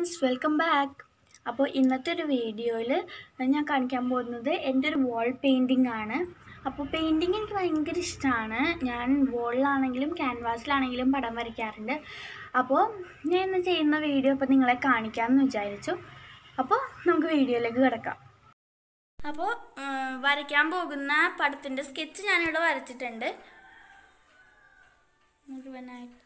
friends welcome back അപ്പോൾ ഇന്നത്തെ ഒരു വീഡിയോയിൽ ഞാൻ കാണിക്കാൻ പോകുന്നത് എൻ്റെ ഒരു വാൾ പെയിൻറ്റിംഗ് ആണ് അപ്പോൾ പെയിൻറ്റിങ് എനിക്ക് ഭയങ്കര ഇഷ്ടമാണ് ഞാൻ വോളിലാണെങ്കിലും ക്യാൻവാസിലാണെങ്കിലും പടം വരയ്ക്കാറുണ്ട് അപ്പോൾ ഞാൻ ഇന്ന് ചെയ്യുന്ന വീഡിയോ ഇപ്പോൾ നിങ്ങളെ കാണിക്കാമെന്ന് വിചാരിച്ചു അപ്പോൾ നമുക്ക് വീഡിയോയിലേക്ക് കിടക്കാം അപ്പോൾ വരയ്ക്കാൻ പോകുന്ന പടത്തിൻ്റെ സ്കെച്ച് ഞാനിവിടെ വരച്ചിട്ടുണ്ട് മുഴുവനായിട്ട്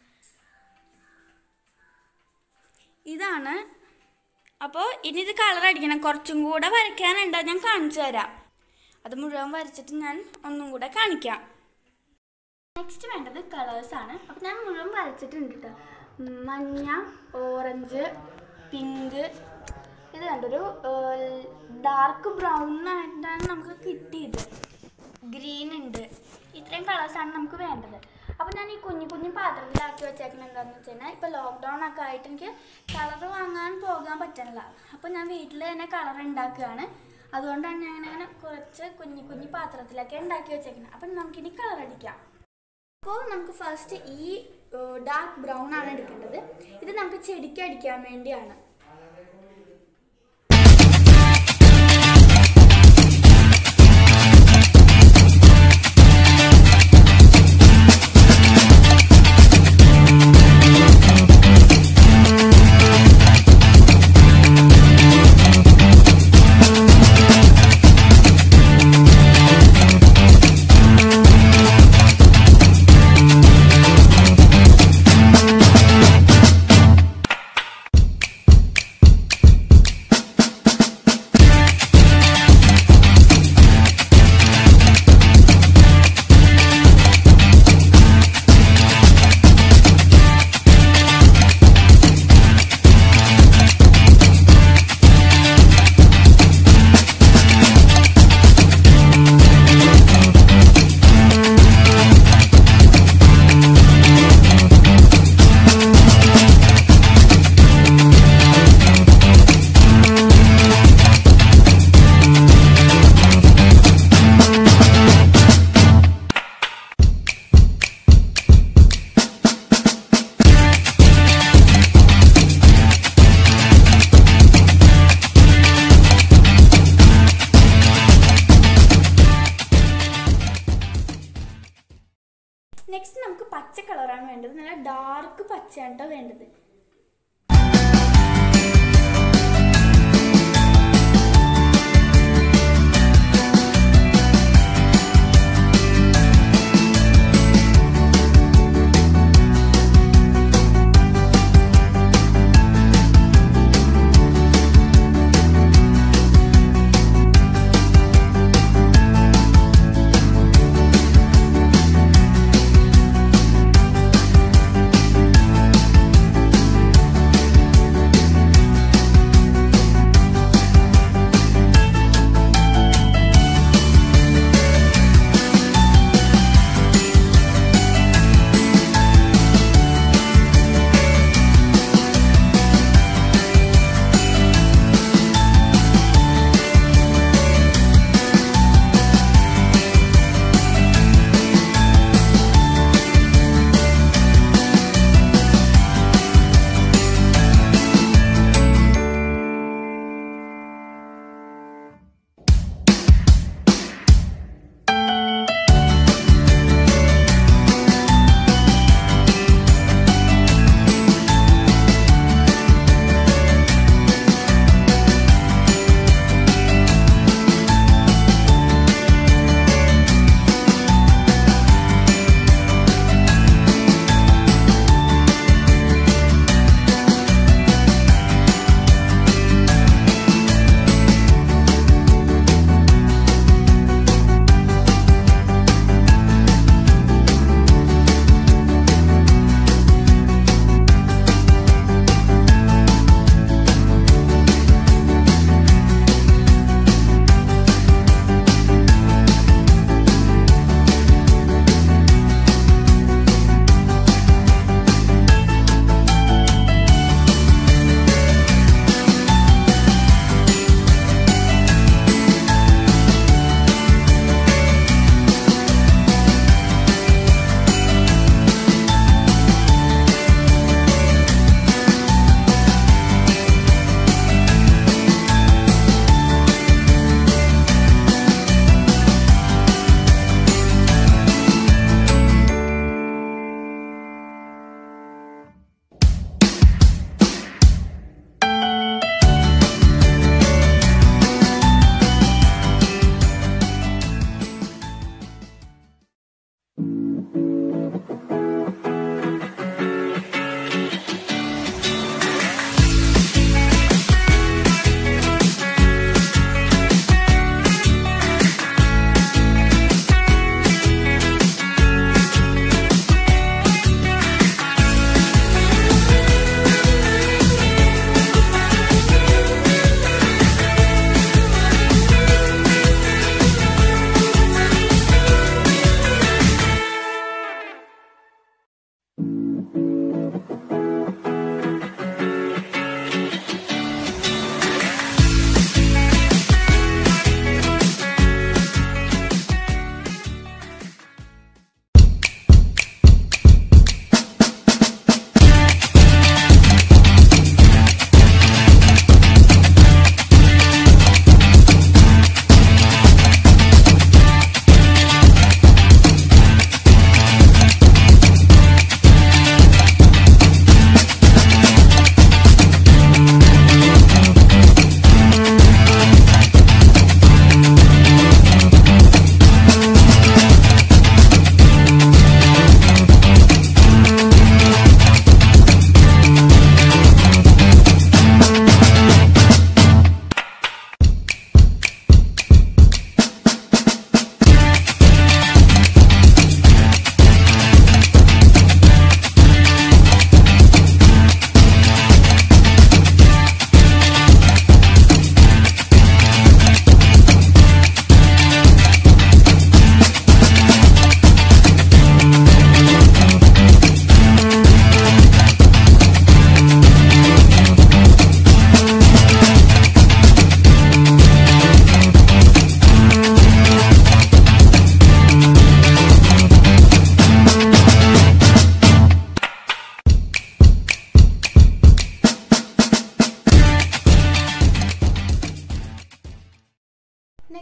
ഇതാണ് അപ്പോൾ ഇനി ഇത് കളർ അടിക്കണം കുറച്ചും കൂടെ വരയ്ക്കാനുണ്ട് ഞാൻ കാണിച്ചു തരാം അത് മുഴുവൻ വരച്ചിട്ട് ഞാൻ ഒന്നും കൂടെ കാണിക്കാം നെക്സ്റ്റ് വേണ്ടത് കളേഴ്സാണ് അപ്പോൾ ഞാൻ മുഴുവൻ വരച്ചിട്ടുണ്ട് കേട്ടോ മഞ്ഞ ഓറഞ്ച് പിങ്ക് ഇത് കണ്ടൊരു ഡാർക്ക് ബ്രൗൺ ആയിട്ടാണ് നമുക്ക് കിട്ടിയത് ഗ്രീൻ ഉണ്ട് ഇത്രയും കളേഴ്സാണ് നമുക്ക് വേണ്ടത് അപ്പോൾ ഞാൻ ഈ കുഞ്ഞു കുഞ്ഞു പാത്രത്തിലാക്കി വെച്ചേക്കുന്നത് എന്താണെന്ന് വെച്ച് കഴിഞ്ഞാൽ ഇപ്പോൾ ലോക്ക്ഡൗൺ ഒക്കെ ആയിട്ട് എനിക്ക് കളർ വാങ്ങാൻ പോകാൻ പറ്റണില്ല അപ്പോൾ ഞാൻ വീട്ടിൽ തന്നെ കളർ ഉണ്ടാക്കുകയാണ് അതുകൊണ്ടാണ് ഞാൻ അങ്ങനെ കുറച്ച് കുഞ്ഞു കുഞ്ഞു പാത്രത്തിലൊക്കെ ഉണ്ടാക്കി വെച്ചേക്കുന്നത് അപ്പം നമുക്കിനി കളർ അടിക്കാം അപ്പോൾ നമുക്ക് ഫസ്റ്റ് ഈ ഡാർക്ക് ബ്രൗൺ ആണ് എടുക്കേണ്ടത് ഇത് നമുക്ക് ചെടിക്ക് അടിക്കാൻ വേണ്ടിയാണ് നെക്സ്റ്റ് നമുക്ക് പച്ച കളറാണ് വേണ്ടത് നല്ല ഡാർക്ക് പച്ചയാണ് കേട്ടോ വേണ്ടത്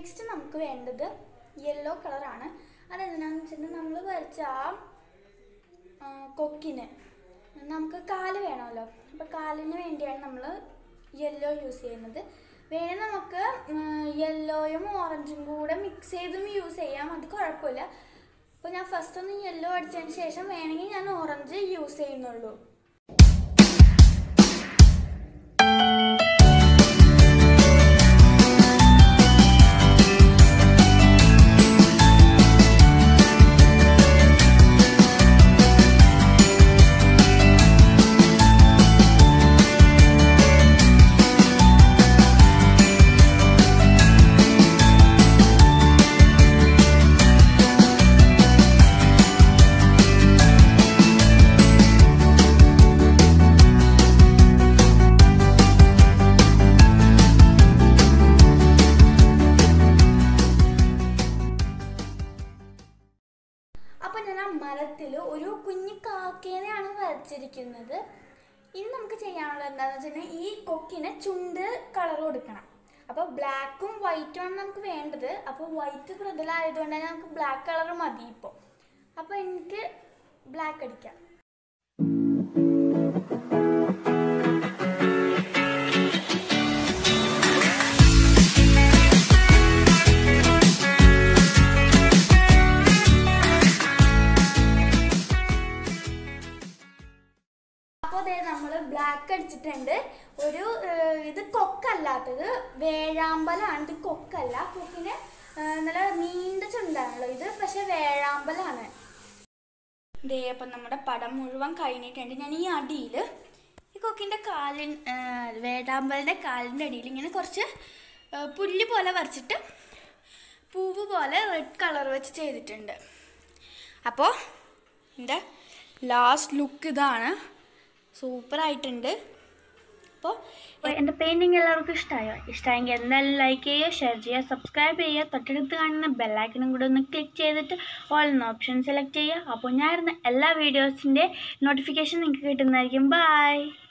നെക്സ്റ്റ് നമുക്ക് വേണ്ടത് യെല്ലോ കളറാണ് അതെന്തിനാന്ന് വെച്ചിട്ടുണ്ടെങ്കിൽ നമ്മൾ വരച്ച ആ ആ, കൊക്കിന് നമുക്ക് കാല് വേണമല്ലോ അപ്പോൾ കാലിന് വേണ്ടിയാണ് നമ്മൾ യെല്ലോ യൂസ് ചെയ്യുന്നത് വേണേൽ നമുക്ക് യെല്ലോയും ഓറഞ്ചും കൂടെ മിക്സ് ചെയ്തും യൂസ് ചെയ്യാം അത് കുഴപ്പമില്ല അപ്പോൾ ഞാൻ ഫസ്റ്റ് ഒന്ന് യെല്ലോ അടിച്ചതിന് ശേഷം വേണമെങ്കിൽ ഞാൻ ഓറഞ്ച് യൂസ് ചെയ്യുന്നുള്ളൂ അപ്പോൾ ഞാൻ ആ മരത്തിൽ ഒരു കുഞ്ഞു കാക്കേനെയാണ് വരച്ചിരിക്കുന്നത് ഇനി നമുക്ക് ചെയ്യാനുള്ളത് എന്താണെന്ന് വെച്ചിട്ടുണ്ടെങ്കിൽ ഈ കൊക്കിന് ചുണ്ട് കളർ കൊടുക്കണം അപ്പോൾ ബ്ലാക്കും വൈറ്റും ആണ് നമുക്ക് വേണ്ടത് അപ്പോൾ വൈറ്റ് പ്രതലായതുകൊണ്ട് തന്നെ നമുക്ക് ബ്ലാക്ക് കളർ മതി ഇപ്പോൾ അപ്പോൾ എനിക്ക് ബ്ലാക്ക് അടിക്കാം അപ്പോൾ ദേ നമ്മൾ ബ്ലാക്ക് അടിച്ചിട്ടുണ്ട് ഒരു ഏഹ്, ഇത് കൊക്കല്ലാത്തത് വേഴാമ്പലാണ് ഇത് കൊക്കല്ല കൊക്കിന് ഏഹ്, നല്ല നീണ്ട ചുണ്ടാണല്ലോ ഇത് പക്ഷെ വേഴാമ്പലാണ് ദേ അപ്പം നമ്മുടെ പടം മുഴുവൻ കഴിഞ്ഞിട്ടുണ്ട് ഞാൻ ഈ അടിയിൽ ഈ കൊക്കിൻ്റെ കാലിൻ ഏഹ്, വേഴാമ്പലിൻ്റെ കാലിൻ്റെ അടിയിൽ ഇങ്ങനെ കുറച്ച് ഏഹ്, പുല്ല് പോലെ വരച്ചിട്ട് പൂവ് പോലെ റെഡ് കളർ വെച്ച് ചെയ്തിട്ടുണ്ട് അപ്പോൾ എൻ്റെ ലാസ്റ്റ് ലുക്ക് ഇതാണ് സൂപ്പറായിട്ടുണ്ട് അപ്പോൾ എൻ്റെ പെയിൻറ്റിങ് എല്ലാവർക്കും ഇഷ്ടമായോ ഇഷ്ടമായെങ്കിൽ എന്തായാലും ലൈക്ക് ചെയ്യുക ഷെയർ ചെയ്യുക സബ്സ്ക്രൈബ് ചെയ്യുക തൊട്ടടുത്ത് കാണുന്ന ബെല്ലൈക്കനും കൂടെ ഒന്ന് ക്ലിക്ക് ചെയ്തിട്ട് ഓൾ എന്ന ഓപ്ഷൻ സെലക്ട് ചെയ്യുക അപ്പോൾ ഞാൻ ഇരുന്ന എല്ലാ വീഡിയോസിൻ്റെ നോട്ടിഫിക്കേഷൻ നിങ്ങൾക്ക് കിട്ടുന്നതായിരിക്കും ബൈ